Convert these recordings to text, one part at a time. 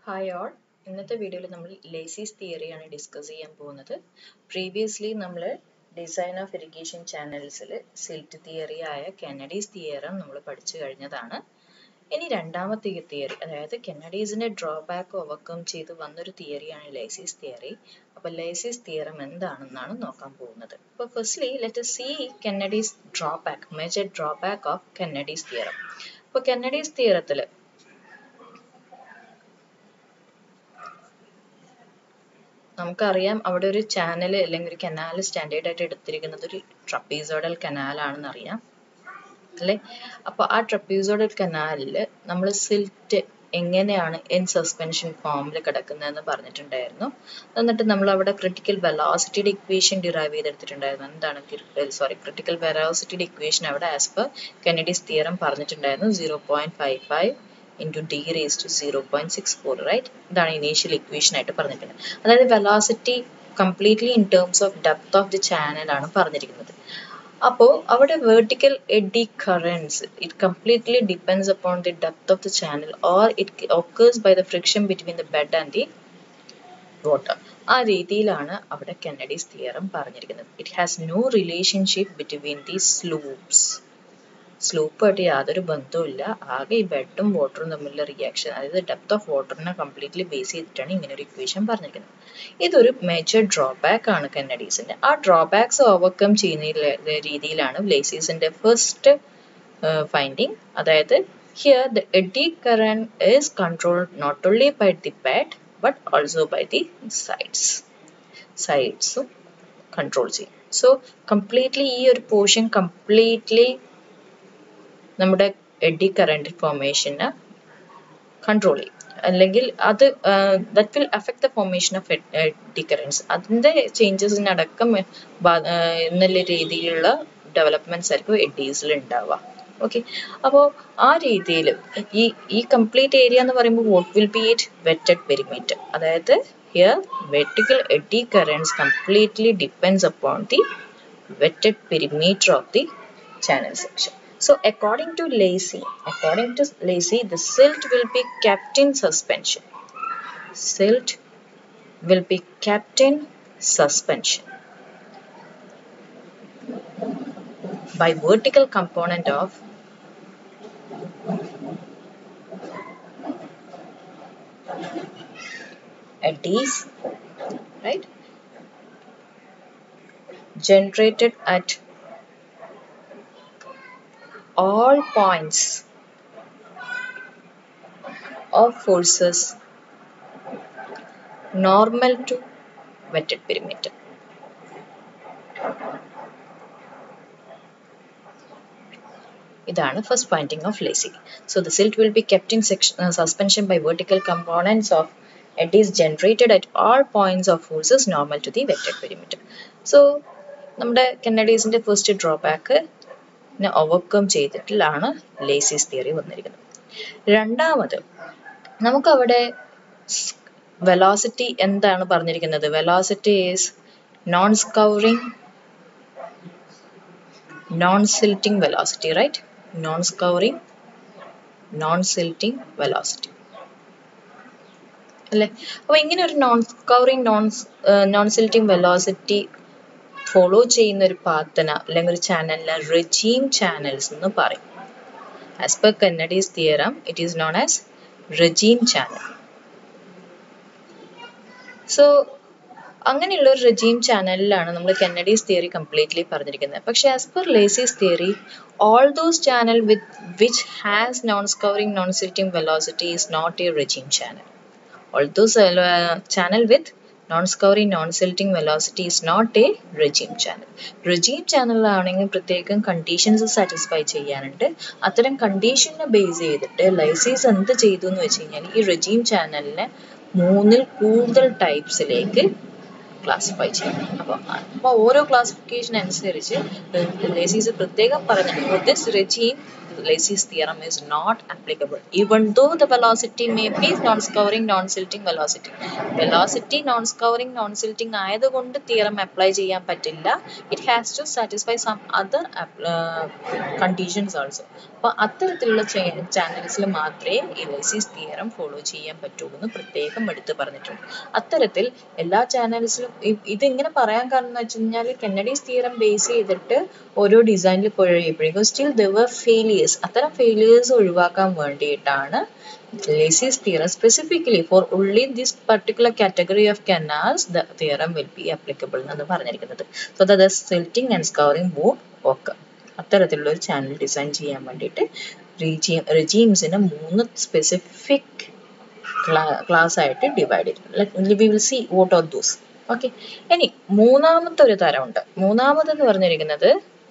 Hi all ഇന്നത്തെ വീഡിയോയിൽ നമ്മൾ ലേസീസ് തിയറിയാണ് ഡിസ്കസ് ചെയ്യാൻ പോകുന്നത് പ്രീവിയസ്ലി നമ്മൾ ഡിസൈൻ ഓഫ് ഇറിഗേഷൻ ചാനൽസിൽ സിൽറ്റ് തിയറി ആയ കെനഡീസ് തിയറം നമ്മൾ പഠിച്ചു കഴിഞ്ഞതാണ് ഇനി രണ്ടാമത്തെ തിയറി അതായത് കെനഡീസിന്റെ ഡ്രോബാക്ക് ഓവർകം ചെയ്ത് വന്നൊരു തിയറിയാണ് ലേസീസ് തിയറി അപ്പോൾ ലേസീസ് തിയറം എന്താണെന്നാണ് നോക്കാൻ പോകുന്നത് അപ്പോൾ firstly let see Kennedy's drawback major drawback of Kennedy's theorem അപ്പോൾ കെനഡീസ് തിയറത്തിൽ നമുക്കറിയാം അവിടെ ഒരു ചാനൽ അല്ലെങ്കിൽ ഒരു കനാൽ സ്റ്റാൻഡേർഡ് ആയിട്ട് എടുത്തിരിക്കുന്നത് ഒരു ട്രപ്പീസോഡൽ കനാൽ ആണെന്ന് അറിയാം അല്ലേ അപ്പോൾ ആ ട്രപ്പീസോഡൽ കനാലിൽ നമ്മൾ സിൽറ്റ് എങ്ങനെയാണ് ഇൻ സസ്പെൻഷൻ ഫോമിൽ കിടക്കുന്നതെന്ന് പറഞ്ഞിട്ടുണ്ടായിരുന്നു എന്നിട്ട് നമ്മൾ അവിടെ ക്രിട്ടിക്കൽ വെലോസിറ്റിയുടെ ഇക്വേഷൻ ഡിറൈവ് ചെയ്തെടുത്തിട്ടുണ്ടായിരുന്നു എന്താണ് സോറി ക്രിട്ടിക്കൽ വെലോസിറ്റിയുടെ ഇക്വേഷൻ അവിടെ ആസ് പെർ കെനഡീസ് തിയറം പറഞ്ഞിട്ടുണ്ടായിരുന്നു zero point five five into D raise to zero point six four right ഇതാണ് ഇനീഷ്യൽ ഇക്വേഷൻ ആയിട്ട് പറഞ്ഞിട്ടുള്ളത് അതായത് velocity completely in terms of depth of the channel ആണ് പറഞ്ഞിരിക്കുന്നത് അപ്പോൾ അവിടെ vertical eddy currents it completely depends upon the depth of the channel or it occurs by the friction between the bed and the water ആ രീതിയിലാണ് അവിടെ Kennedy's theorem പറഞ്ഞിരിക്കുന്നത് it has no relationship between the slopes സ്ലൂപ്പായിട്ട് യാതൊരു ബന്ധവുമില്ല ആകെ ഈ ബെഡും വാട്ടറും തമ്മിലുള്ള റിയാക്ഷൻ അതായത് ഡെപ്ത് ഓഫ് വാട്ടറിനെ കംപ്ലീറ്റ്ലി ബേസ് ചെയ്തിട്ടാണ് ഇങ്ങനെ ഒരു ഇക്വേഷൻ പറഞ്ഞിരിക്കുന്നത് ഇതൊരു മേജർ ഡ്രോബാക്ക് ആണ് കന്നഡീസിന്റെ ആ ഡ്രോബാക്സ് ഓവർകം ചെയ്യുന്ന രീതിയിലാണ് ലേസീസിന്റെ ഫസ്റ്റ് ഫൈൻഡിങ് അതായത് here the eddy current is controlled not only by the bed but also by the sides സൈഡ്സും കൺട്രോൾ ചെയ്യും സോ കംപ്ലീറ്റ്ലി ഈ ഒരു പോർഷൻ കംപ്ലീറ്റ്ലി നമ്മുടെ എഡി കറന്റ് ഫോർമേഷന് കൺട്രോൾ ചെയ്യും അല്ലെങ്കിൽ അത് that will affect the formation of eddy currents അതിൻ്റെ ചേഞ്ചസിനടക്കം എന്നുള്ള രീതിയിലുള്ള ഡെവലപ്മെന്റ്സ് ആയിരിക്കും എഡീസിൽ ഉണ്ടാവുക ഓക്കെ അപ്പോൾ ആ രീതിയിൽ ഈ ഈ കംപ്ലീറ്റ് ഏരിയ എന്ന് പറയുമ്പോൾ what will be it wetted perimeter അതായത് here vertical eddy currents completely depends upon the wetted perimeter of the channel section So according to Lacey, according to Lacey, the silt will be kept in suspension. Silt will be kept in suspension by vertical component of eddies, right? Generated at all points of forces normal to wetted perimeter. ഇതാണ് first finding of Lacey so the silt will be kept in suspension by vertical components of eddies generated at all points of forces normal to the wetted perimeter. So നമ്മുടെ കെന്നഡീസിന്റെ first drawback overcome ചെയ്തിട്ടാണ് ലേസീസ് theory വന്നിരിക്കുന്നത് രണ്ടാമത് നമുക്കവിടെ velocity എന്താണ് പറഞ്ഞിരിക്കുന്നത് velocity is non scouring non silting velocity right non scouring non silting velocity അല്ലേ അപ്പോൾ ഇങ്ങനെ ഒരു non scouring non non silting velocity follow ചെയ്യുന്ന ഒരു പാത്തന അല്ലെങ്കിൽ ഒരു ചാനലിനെ റെജീം ചാനൽസ് എന്ന് പറയും as per Kennedy's theorem it is known as regime channel so അങ്ങനെയുള്ള ഒരു റെജീം ചാനലിലാണ് നമ്മൾ കന്നഡീസ് തിയറി കംപ്ലീറ്റ്ലി പറഞ്ഞിരിക്കുന്നത് പക്ഷേ as per Lacey's theory all those channel with which has non scouring non silting velocity is not a regime channel all those channel with non scouring non silting velocity is not a regime channel regime ചാനലാണെങ്കിൽ പ്രത്യേകം conditions satisfy ചെയ്യാനുണ്ട് അത്തരം കണ്ടീഷനെ base ചെയ്തിട്ട് ലൈസീസ് എന്ത് ചെയ്തു എന്ന് വെച്ച് കഴിഞ്ഞാൽ ഈ റെജീം ചാനലിനെ മൂന്നിൽ കൂടുതൽ ടൈപ്സിലേക്ക് ക്ലാസിഫൈ ചെയ്യാം അപ്പോൾ അപ്പോൾ ഓരോ ക്ലാസിഫിക്കേഷൻ അനുസരിച്ച് ലേസീസ് പ്രത്യേകം പറഞ്ഞു for this regime Lacey's theorem is not applicable even though the velocity may be non-scouring non-silting velocity velocity non-scouring non-silting ആയതുകൊണ്ട് തിയറം അപ്ലൈ ചെയ്യാൻ പറ്റില്ല it has to satisfy some other conditions also അപ്പോൾ അത്തരത്തിലുള്ള ചാനൽസിൽ മാത്രമേ ഈ ലൈസീസ് തിയറം ഫോളോ ചെയ്യാൻ പറ്റുള്ളൂ എന്ന് പ്രത്യേകം എടുത്ത് പറഞ്ഞിട്ടുണ്ട് അത്തരത്തിൽ എല്ലാ ചാനൽസിലും ഇതിങ്ങനെ പറയാൻ കാരണം എന്ന് വെച്ച് കഴിഞ്ഞാൽ കെന്നഡീസ് തിയറം ബേസ് ചെയ്തിട്ട് ഓരോ ഡിസൈനിൽ കഴിയുമ്പോഴേക്കും സ്റ്റിൽ ദർ ഫെയിലിയേഴ്സ് അത്തരം ഫെയിലിയേഴ്സ് ഒഴിവാക്കാൻ വേണ്ടിയിട്ടാണ് Lacey's theorem specifically for only this particular category of canals the theorem will be applicable എന്നാണ് പറഞ്ഞിരിക്കുന്നത് so that the silting and scouring would occur അത്തരത്തിലുള്ള ഒരു ചാനൽ ഡിസൈൻ ചെയ്യാൻ വേണ്ടിയിട്ട് റെജീംസിനെ മൂന്ന് സ്പെസിഫിക് ക്ലാസ് ആയിട്ട് ഡിവൈഡ് ചെയ്തിട്ടുണ്ട് we will see what of those okay ഇനി മൂന്നാമത്തെ ഒരു തരമുണ്ട് മൂന്നാമതെന്ന് പറഞ്ഞിരിക്കുന്നത്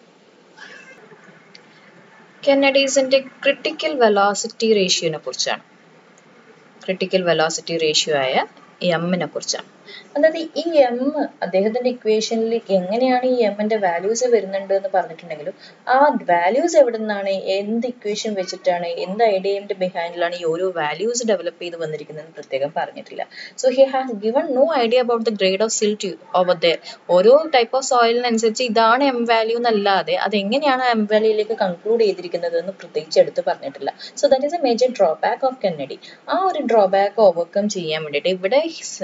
കെന്നഡീസിന്റെ ക്രിട്ടിക്കൽ വെലോസിറ്റി റേഷ്യോനെ കുറിച്ചാണ് ക്രിട്ടിക്കൽ വെലോസിറ്റി റേഷ്യോ ആയ എമ്മിനെ കുറിച്ചാണ് അതായത് ഈ എം അദ്ദേഹത്തിന്റെ ഇക്വേഷനിൽ എങ്ങനെയാണ് ഈ എമ്മിന്റെ വാല്യൂസ് വരുന്നുണ്ട് എന്ന് പറഞ്ഞിട്ടുണ്ടെങ്കിലും ആ വാല്യൂസ് എവിടെ നിന്നാണ് എന്ത് ഇക്വേഷൻ വെച്ചിട്ടാണ് എന്ത് ഐഡിയന്റെ ബിഹൈൻഡിലാണ് ഈ ഓരോ വാല്യൂസ് ഡെവലപ്പ് ചെയ്ത് വന്നിരിക്കുന്നതെന്ന് പ്രത്യേകം പറഞ്ഞിട്ടില്ല so he has given no idea about the grade of silt over there ഓരോ ടൈപ്പ് ഓഫ് സോയിലിനനുസരിച്ച് ഇതാണ് എം വാല്യൂ എന്നല്ലാതെ അത് എങ്ങനെയാണ് എം വാല്യൂയിലേക്ക് കൺക്ലൂഡ് ചെയ്തിരിക്കുന്നത് എന്ന് പ്രത്യേകിച്ച് എടുത്ത് പറഞ്ഞിട്ടില്ല so that is a major drawback of Kennedy ആ ഒരു ഡ്രോബാക്ക് ഓവർകം ചെയ്യാൻ വേണ്ടിയിട്ട് ഇവിടെ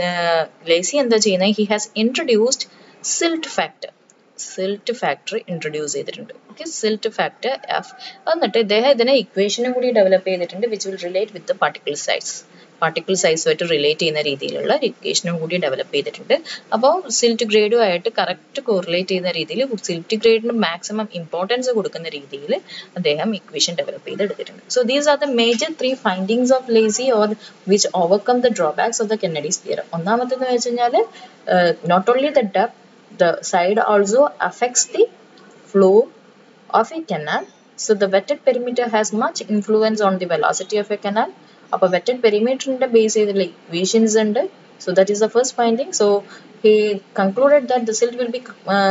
ലേസി എന്താ ചെയ്യുന്നത് he has introduced silt factor silt factor introduce ചെയ്തിട്ടുണ്ട് ഓക്കെ സിൽറ്റ് ഫാക്ടർ എഫ് എന്നിട്ട് ഇദ്ദേഹം ഇതിനെ ഇക്വേഷനും കൂടി ഡെവലപ്പ് ചെയ്തിട്ടുണ്ട് which will relate with particle size particle സൈസുമായിട്ട് റിലേറ്റ് ചെയ്യുന്ന രീതിയിലുള്ള ഇക്വേഷനും കൂടി ഡെവലപ്പ് ചെയ്തിട്ടുണ്ട് അപ്പോൾ സിൽറ്റ് ഗ്രേഡും ആയിട്ട് കറക്റ്റ് കോറിലേറ്റ് ചെയ്യുന്ന രീതിയിൽ സിൽറ്റ് ഗ്രേഡിന് മാക്സിമം ഇമ്പോർട്ടൻസ് കൊടുക്കുന്ന രീതിയിൽ അദ്ദേഹം ഇക്വേഷൻ ഡെവലപ്പ് ചെയ്തെടുത്തിട്ടുണ്ട് so these are the major three findings of Lacey or which overcome the drawbacks of the Kennedy's theorem ഒന്നാമത്തെന്ന് വെച്ച് കഴിഞ്ഞാൽ not only the depth the side also affects the flow of a canal So the wetted perimeter has much influence on the velocity of a canal. അപ്പോൾ wetted പെരിമീറ്ററിന്റെ base ചെയ്തിട്ടുള്ള equations ഉണ്ട് so that is the first finding so he concluded that the silt will be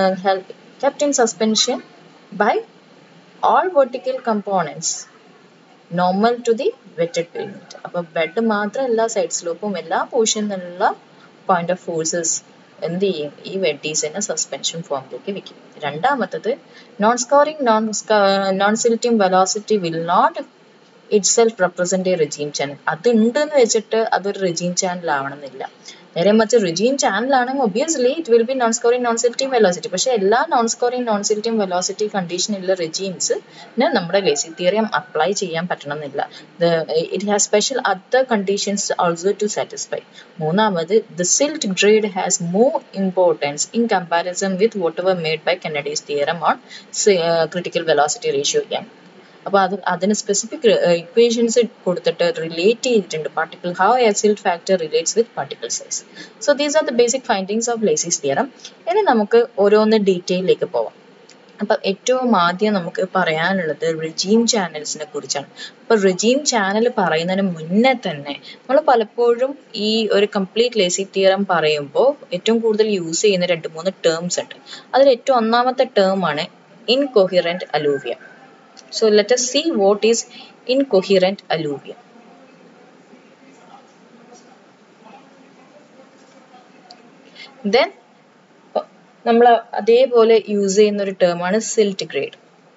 kept in suspension by all vertical components normal to the wetted perimeter അപ്പോൾ bed മാത്രമല്ല side സ്ലോപ്പും എല്ലാ പോർഷനിലുള്ള point of forces എന്ത് ചെയ്യും ഈ വെഡീസിനെ suspension ഫോമിലേക്ക് വെക്കും രണ്ടാമത്തത് non scoring non non silting velocity will not itself represent a regime channel അത് ഉണ്ടെന്ന് വെച്ചിട്ട് അതൊരു റെജീം ചാനൽ ആവണമെന്നില്ല നേരെ മറിച്ച് റെജീം ചാനൽ ആണെങ്കിൽ obviously it will be non scoring non silting velocity പക്ഷേ എല്ലാ non scoring non silting velocity കണ്ടീഷനുള്ള റെജീംസ് നമ്മുടെ ലേസി തിയറിയം അപ്ലൈ ചെയ്യാൻ പറ്റണമെന്നില്ല it has special other conditions also to satisfy മൂന്നാമത് the silt grade has more importance in comparison with whatever made by Kennedy's theorem on critical velocity ratio ഗ്യാൻ അപ്പോൾ അത് അതിന് specific equations കൊടുത്തിട്ട് relate ചെയ്തിട്ടുണ്ട് particle how a silt factor relates with particle size so these are the basic findings of Lacey's theorem ഇനി നമുക്ക് ഓരോന്ന് ഡീറ്റെയിലേക്ക് പോവാം അപ്പം ഏറ്റവും ആദ്യം നമുക്ക് പറയാനുള്ളത് റിജീം ചാനൽസിനെ കുറിച്ചാണ് അപ്പൊ റിജീം ചാനൽ പറയുന്നതിന് മുന്നേ തന്നെ നമ്മൾ പലപ്പോഴും ഈ ഒരു കംപ്ലീറ്റ് ലേസി തിയറം പറയുമ്പോൾ ഏറ്റവും കൂടുതൽ യൂസ് ചെയ്യുന്ന രണ്ട് മൂന്ന് ടേംസ് ഉണ്ട് അതിൽ ഏറ്റവും ഒന്നാമത്തെ ടേം ആണ് incoherent alluvium So let us see what is incoherent alluvium. Then നമ്മൾ അതേപോലെ യൂസ് ചെയ്യുന്ന ഒരു ടേം ആണ് സിൽറ്റ് ഗ്രേഡ്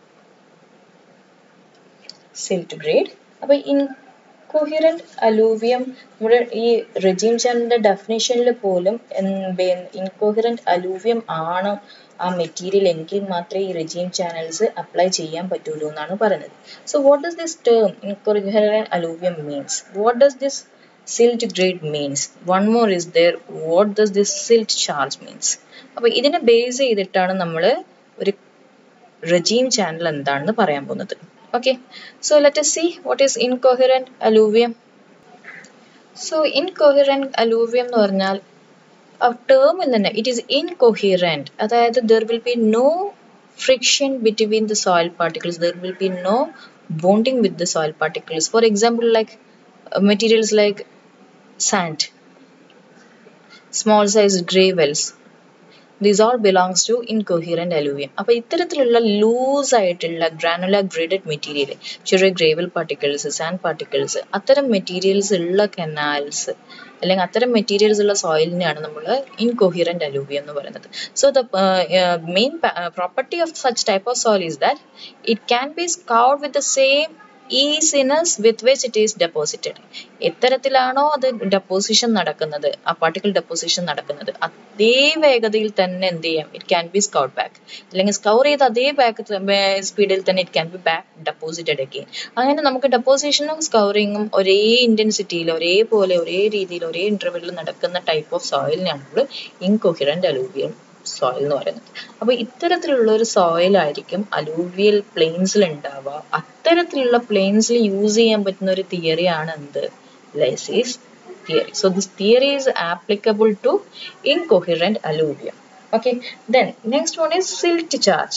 സിൽറ്റ് ഗ്രേഡ് അപ്പൊ ഇൻകൊഹിറന്റ് അലൂവിയം നമ്മുടെ ഈ റെജീം ചാനലിന്റെ ഡെഫിനേഷനിൽ പോലും ഇൻകൊഹിറന്റ് അലൂവിയം ആണ് ആ മെറ്റീരിയൽ എങ്കിൽ മാത്രമേ ഈ റെജീം ചാനൽസ് അപ്ലൈ ചെയ്യാൻ പറ്റുള്ളൂ എന്നാണ് പറയുന്നത് so what does this term incoherent alluvium means what does this silt grade means one more is there what does this silt charge means അപ്പൊ ഇതിനെ ബേസ് ചെയ്തിട്ടാണ് നമ്മൾ ഒരു റെജീം ചാനൽ എന്താണെന്ന് പറയാൻ പോകുന്നത് okay so let see what is incoherent alluvium so incoherent alluvium എന്ന് പറഞ്ഞാൽ ആ ടേമിൽ തന്നെ ഇറ്റ് ഈസ് ഇൻകൊഹിറന്റ് അതായത് there will be no friction between the soil particles there will be no bonding with the soil particles for example like materials like sand small size gravels these all belongs to incoherent alluvium അപ്പോൾ ഇത്തരത്തിലുള്ള loose ആയിട്ടുള്ള granular graded material ചെറിയ gravel particles sand particles അത്തരം materials ഉള്ള canals അല്ലെങ്കിൽ അത്തരം materials ഉള്ള സോയിലിനെയാണ് നമ്മൾ ഇൻകൊഹിറൻറ്റ് അലൂവിയം എന്ന് പറയുന്നത് so the main property of such type of soil is that it can be scoured with the same easiness with which it is deposited എത്തരത്തിലാണോ അത് ഡെപ്പോസിഷൻ നടക്കുന്നത് ആ പാർട്ടിക്കിൾ ഡെപ്പോസിഷൻ നടക്കുന്നത് അതേ വേഗതയിൽ തന്നെ എന്ത് ചെയ്യാം it can be scoured back അല്ലെങ്കിൽ സ്കൗർ ചെയ്ത് അതേ ബാക്ക് സ്പീഡിൽ തന്നെ it can be back deposited again അങ്ങനെ നമുക്ക് ഡെപ്പോസിഷനും സ്കൗറിങ്ങും ഒരേ ഇന്റൻസിറ്റിയിൽ ഒരേപോലെ ഒരേ രീതിയിൽ ഒരേ ഇന്റർവെല്ലിൽ നടക്കുന്ന ടൈപ്പ് ഓഫ് സോയിലിനാണ് നമ്മൾ ഇൻകൊഹിറന്റ് അലൂവിയം സോയിൽ എന്ന് പറയുന്നത് അപ്പൊ ഇത്തരത്തിലുള്ള ഒരു സോയിൽ ആയിരിക്കും അലൂവിയൽ പ്ലെയിൻസിൽ ഉണ്ടാവുക അത്തരത്തിലുള്ള പ്ലെയിൻസിൽ യൂസ് ചെയ്യാൻ പറ്റുന്ന ഒരു തിയറിയാണ് എന്ത് Lacey's theory so this theory is applicable to incoherent alluvium okay then next one is silt charge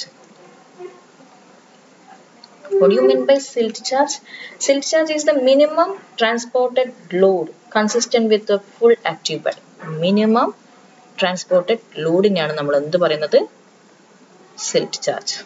what do you mean by silt charge silt charge is the minimum transported load consistent with the full active bed minimum transported ലോഡിനെയാണ് നമ്മൾ എന്ത് പറയുന്നത് silt charge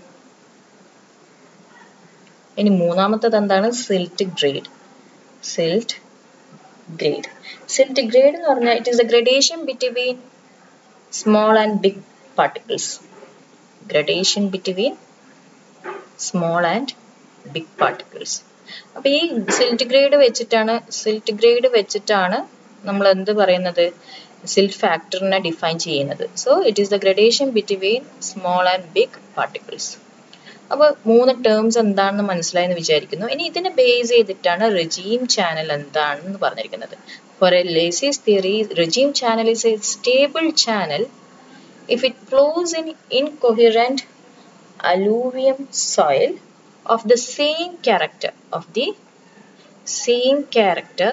ഇനി മൂന്നാമത്തത് എന്താണ് silt grade silt grade silt grade എന്ന് പറഞ്ഞാൽ it is the gradation between small and big particles gradation between small and big particles അപ്പൊ ഈ സിൽറ്റ് ഗ്രേഡ് വെച്ചിട്ടാണ് സിൽറ്റ് ഗ്രേഡ് വെച്ചിട്ടാണ് നമ്മൾ എന്ത് പറയുന്നത് സിൽറ്റ് ഫാക്ടറിനെ ഡിഫൈൻ ചെയ്യുന്നത് so it is the gradation between small and big particles അപ്പോൾ മൂന്ന് ടേംസ് എന്താണെന്ന് മനസ്സിലായെന്ന് വിചാരിക്കുന്നു ഇനി ഇതിനെ ബേസ് ചെയ്തിട്ടാണ് റെജീം ചാനൽ എന്താണെന്ന് പറഞ്ഞിരിക്കുന്നത് for a Lacey's theory regime channel is a stable channel if it flows in incoherent alluvium soil of the same character of the same character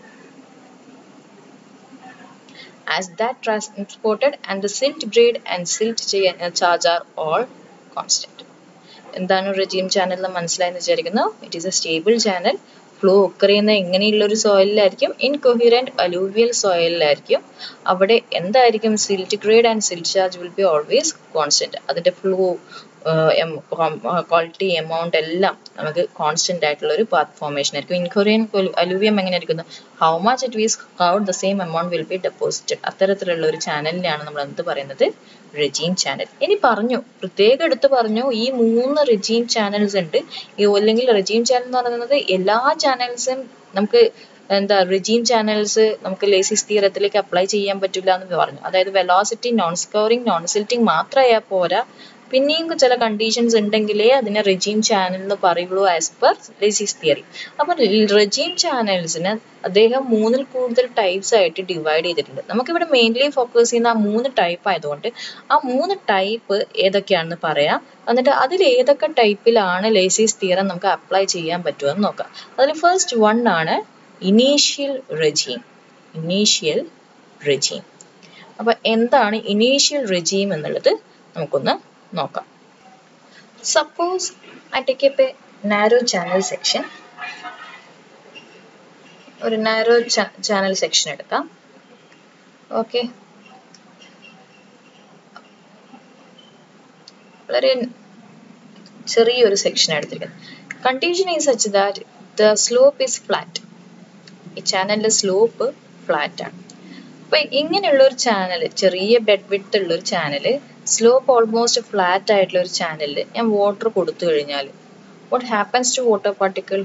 as that transported and the silt grade and silt charge are all constant. എന്താണ് regime channel എന്ന് മനസ്സിലായെന്ന് വിചാരിക്കുന്നു it is a stable channel flow occur ചെയ്യുന്ന എങ്ങനെയുള്ള ഒരു സോയിലായിരിക്കും incoherent alluvial സോയിലായിരിക്കും അവിടെ എന്തായിരിക്കും silt grade and silt charge will be always constant അതിന്റെ ഫ്ലോ ക്വാളിറ്റി എമൗണ്ട് എല്ലാം നമുക്ക് കോൺസ്റ്റന്റ് ആയിട്ടുള്ള ഒരു പാത്ത് ഫോർമേഷൻ ആയിരിക്കും ഇൻകൊറിയൻ അലൂവിയം എങ്ങനെ ആയിരിക്കുന്നു how much it is scoured the same amount will be deposited അത്തരത്തിലുള്ള ഒരു ചാനലിനെയാണ് നമ്മൾ എന്ത് പറയുന്നത് റെജീം ചാനൽ ഇനി പറഞ്ഞു പ്രത്യേകം എടുത്ത് പറഞ്ഞു ഈ മൂന്ന് റെജീം ചാനൽസ് ഉണ്ട് ഈ അല്ലെങ്കിൽ റെജീം ചാനൽ എന്ന് പറയുന്നത് എല്ലാ ചാനൽസും നമുക്ക് എന്താ റിജീം ചാനൽസ് നമുക്ക് ലേസിസ് തീരത്തിലേക്ക് അപ്ലൈ ചെയ്യാൻ പറ്റില്ല എന്ന് പറഞ്ഞു അതായത് velocity non scoring non silting മാത്രമായാൽ പോരാ പിന്നെയും ചില കണ്ടീഷൻസ് ഉണ്ടെങ്കിലേ അതിനെ റെജീം ചാനൽ എന്ന് പറയുള്ളൂ ആസ് പെർ ലേസിസ് തിയറി അപ്പൊ റെജീം ചാനൽസിന് അദ്ദേഹം മൂന്നിൽ കൂടുതൽ ടൈപ്സ് ആയിട്ട് ഡിവൈഡ് ചെയ്തിട്ടുണ്ട് നമുക്കിവിടെ മെയിൻലി ഫോക്കസ് ചെയ്യുന്ന ആ മൂന്ന് ടൈപ്പ് ആയതുകൊണ്ട് ആ മൂന്ന് ടൈപ്പ് ഏതൊക്കെയാണെന്ന് പറയാം എന്നിട്ട് അതിൽ ഏതൊക്കെ ടൈപ്പിലാണ് ലേസിസ് തിയറം നമുക്ക് അപ്ലൈ ചെയ്യാൻ പറ്റുമെന്ന് നോക്കാം അതിൽ ഫസ്റ്റ് വൺ ആണ് ഇനീഷ്യൽ റെജീം ഇനീഷ്യൽ റെജീം അപ്പൊ എന്താണ് ഇനീഷ്യൽ റെജീം എന്നുള്ളത് നമുക്കൊന്ന് നോക്കാം suppose I take a narrow channel section ഒരു നാരോ ചാനൽ സെക്ഷൻ എടുക്കാം ഓക്കെ വളരെ ചെറിയൊരു സെക്ഷൻ എടുത്തിരിക്കുന്നത് condition is such that the slope is flat ഈ ചാനലിന്റെ സ്ലോപ്പ് ഫ്ലാറ്റ് ആണ് അപ്പൊ ഇങ്ങനെയുള്ള ഒരു ചാനൽ ചെറിയ ബെഡ് വിഡ്ത്ത് ഉള്ള ഒരു ചാനൽ സ്ലോപ്പ് ഓൾമോസ്റ്റ് ഫ്ലാറ്റ് ആയിട്ടുള്ള ഒരു ചാനലിൽ ഞാൻ വാട്ടർ കൊടുത്തു കഴിഞ്ഞാൽ what happens to water particle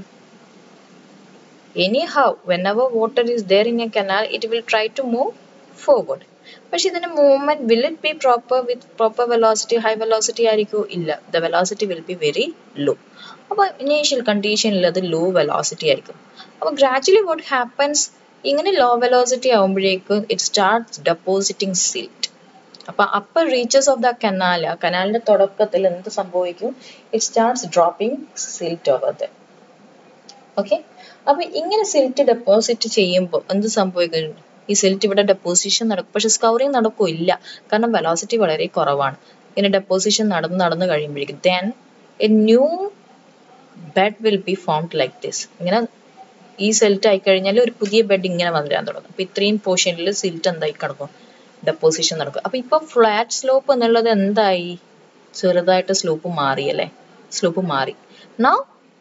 anyhow when our water is there in a canal it will try to move forward പക്ഷെ ഇതിന്റെ movement will it be proper with proper velocity high velocity ആയിരിക്കുമോ ഇല്ല the velocity will be very low അപ്പോൾ initial കണ്ടീഷനിൽ അത് low velocity ആയിരിക്കും അപ്പോൾ gradually what happens ഇങ്ങനെ ലോ വെലോസിറ്റി ആകുമ്പോഴേക്കും ഇറ്റ് സ്റ്റാർട്ട്സ് ഡെപ്പോസിറ്റിംഗ് സിൽറ്റ് അപ്പൊ upper reaches of the canal ആ കനാലിന്റെ തുടക്കത്തിൽ എന്ത് സംഭവിക്കും it starts dropping silt over the okay അപ്പൊ ഇങ്ങനെ സിൽറ്റ് ഡെപ്പോസിറ്റ് ചെയ്യുമ്പോൾ എന്ത് സംഭവിക്കും ഈ സിൽറ്റ് ഇവിടെ ഡെപ്പോസിഷൻ നടക്കും പക്ഷെ സ്കൗറിങ് നടക്കോ ഇല്ല കാരണം വെലോസിറ്റി വളരെ കുറവാണ് ഇങ്ങനെ ഡെപ്പോസിഷൻ നടന്ന് നടന്ന് കഴിയുമ്പോഴേക്കും then a new bed will be formed like this ഇങ്ങനെ ഈ സെൽറ്റ് ആയി കഴിഞ്ഞാൽ ഒരു പുതിയ ബെഡ് ഇങ്ങനെ വന്നിരാൻ തുടങ്ങും അപ്പൊ ഇത്രയും പോർഷനിൽ സിൽറ്റ് എന്തായി കിടക്കും ഡെപ്പോസിഷൻ നടക്കും അപ്പൊ ഇപ്പൊ ഫ്ലാറ്റ് സ്ലോപ്പ് എന്നുള്ളത് എന്തായി ചെറുതായിട്ട് സ്ലോപ്പ് മാറി അല്ലേ സ്ലോപ്പ് മാറി now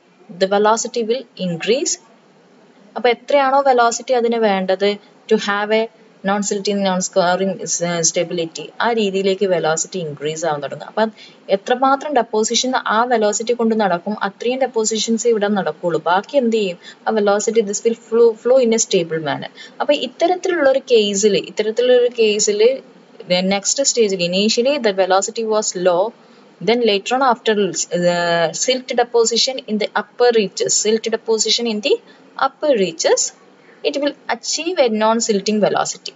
the velocity will increase അപ്പൊ എത്രയാണോ വെലോസിറ്റി അതിന് വേണ്ടത് to have a non silting non scoring stability ആ രീതിയിലേക്ക് വെലോസിറ്റി ഇൻക്രീസ് ആവാൻ തുടങ്ങും അപ്പം എത്രമാത്രം ഡെപ്പോസിഷൻ ആ വെലോസിറ്റി കൊണ്ട് നടക്കും അത്രയും ഡെപ്പോസിഷൻസ് ഇവിടെ നടക്കുള്ളൂ ബാക്കി എന്ത് ചെയ്യും ആ velocity this will flow flow in a stable manner അപ്പൊ ഇത്തരത്തിലുള്ള ഒരു കേസിൽ ഇത്തരത്തിലുള്ള ഒരു കേസിൽ നെക്സ്റ്റ് സ്റ്റേജിൽ initially the velocity was low then later on after uh, silt deposition in the upper reaches silt deposition in the upper reaches it will achieve a non-silting velocity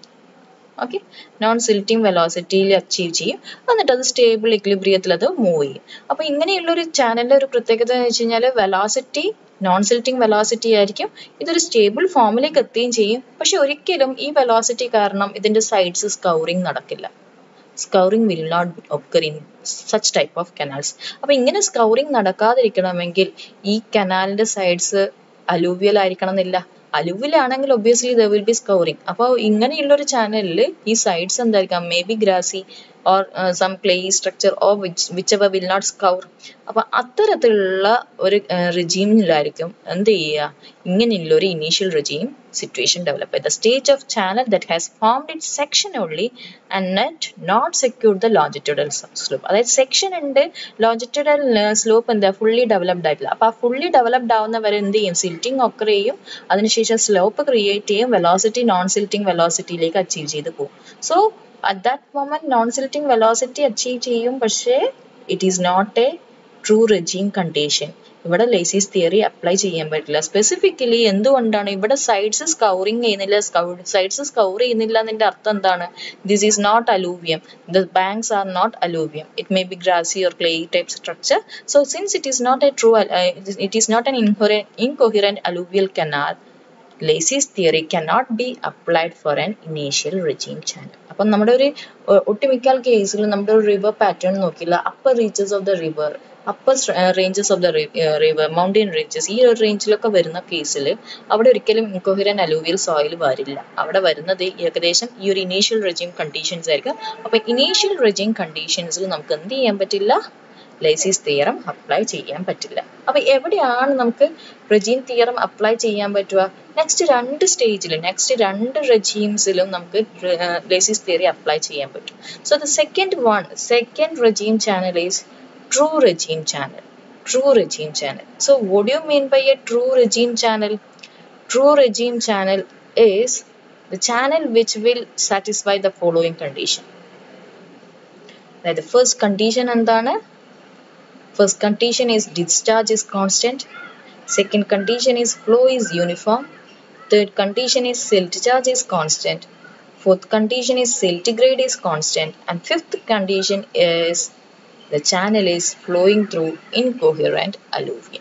okay non silting വെലോസിറ്റിയിൽ achieve ചെയ്യും എന്നിട്ട് അത് stable ഇക്ലിബ്രിയത്തിൽ അത് move ചെയ്യും അപ്പൊ ഇങ്ങനെയുള്ള ഒരു ചാനലിന്റെ ഒരു പ്രത്യേകത എന്ന് വെച്ച് കഴിഞ്ഞാൽ വെലോസിറ്റി നോൺ സിൽറ്റിംഗ് വെലോസിറ്റി ആയിരിക്കും ഇതൊരു സ്റ്റേബിൾ ഫോമിലേക്ക് എത്തുകയും ചെയ്യും പക്ഷെ ഒരിക്കലും ഈ വെലോസിറ്റി കാരണം ഇതിന്റെ സൈഡ്സ് സ്കൗറിങ് നടക്കില്ല scouring will not occur in such type of canals അപ്പൊ ഇങ്ങനെ സ്കൗറിംഗ് നടക്കാതിരിക്കണമെങ്കിൽ ഈ കനാലിന്റെ സൈഡ്സ് അലൂവിയൽ ആയിരിക്കണം എന്നില്ല അലൂവിയൽ ആണെങ്കിൽ obviously the will be scouring അപ്പോൾ ഇങ്ങനെയുള്ള ഒരു ചാനലിൽ ഈ സൈഡ്സ് എന്തായിരിക്കാം may be grassy or some clay structure or which whichever will not scour അപ്പൊ അത്തരത്തിലുള്ള ഒരു റിജീമിലായിരിക്കും എന്ത് ചെയ്യുക ഇങ്ങനെയുള്ള ഒരു ഇനീഷ്യൽ റിജീം സിറ്റുവേഷൻ ഡെവലപ്പ് ചെയ്ത് stage of channel that has formed it section only and net not secure the longitudinal slope അതായത് സെക്ഷൻ ഉണ്ട് ലോജിറ്റ്യൂഡൽ സ്ലോപ്പ് എന്താ ഫുള്ളി ഡെവലപ്ഡ് ആയിട്ടില്ല അപ്പൊ ആ ഫുള്ളി ഡെവലപ്ഡ് ആവുന്നവരെ എന്ത് ചെയ്യും സിൽറ്റിംഗ് ഒക്കെ ചെയ്യും അതിനുശേഷം സ്ലോപ്പ് ക്രിയേറ്റ് ചെയ്യും വെലോസിറ്റി നോൺ സിൽറ്റിംഗ് വെലോസിറ്റിയിലേക്ക് അച്ചീവ് ചെയ്ത് പോകും so at that moment non silting velocity achieve ചെയ്യും പക്ഷേ it is not a true regime condition ഇവിടെ ലേസീസ് തിയറി അപ്ലൈ ചെയ്യാൻ പറ്റില്ല സ്പെസിഫിക്കലി എന്തുകൊണ്ടാണ് ഇവിടെ സൈഡ്സ് സ്കൗറിങ് ചെയ്യുന്നില്ല സൈഡ്സ് സ്കൗർ ചെയ്യുന്നില്ല എന്നതിന്റെ അർത്ഥം എന്താണ് this is not alluvium the banks are not alluvium it may be grassy or clay type structure so since it is not a true it is not an incoherent alluvial canal Lacey's theory cannot be applied for an initial regime channel അപ്പം നമ്മുടെ ഒരു ഒട്ടുമിക്ക കേസിലും നമ്മുടെ ഒരു river pattern നോക്കില്ല upper reaches of the river upper ranges of the river mountain ranges ഈ ഒരു റേഞ്ചിലൊക്കെ വരുന്ന കേസിൽ അവിടെ ഒരിക്കലും ഇൻകൊഹിറൻ അലൂവിയൽ സോയിൽ വരില്ല അവിടെ വരുന്നത് ഏകദേശം ഈ ഒരു ഇനീഷ്യൽ റെജീം കണ്ടീഷൻസ് ആയിരിക്കും അപ്പൊ ഇനീഷ്യൽ റെജീം കണ്ടീഷൻസിൽ നമുക്ക് എന്ത് ചെയ്യാൻ പറ്റില്ല ലൈസീസ് തിയറം അപ്ലൈ ചെയ്യാൻ പറ്റില്ല അപ്പൊ എവിടെയാണ് നമുക്ക് റെജീം തിയറം അപ്ലൈ ചെയ്യാൻ പറ്റുക നെക്സ്റ്റ് രണ്ട് സ്റ്റേജിൽ നെക്സ്റ്റ് രണ്ട് റെജീംസിലും നമുക്ക് ലൈസീസ് തിയറി അപ്ലൈ ചെയ്യാൻ പറ്റും so the second one second regime channel is true regime channel true regime channel. So what do you mean by a true regime channel? True regime channel is the channel which will satisfy the following condition. The first condition എന്താണ് First condition is discharge is constant. Second condition is flow is uniform. Third condition is silt charge is constant. Fourth condition is centigrade is constant. And fifth condition is the channel is flowing through incoherent alluvium.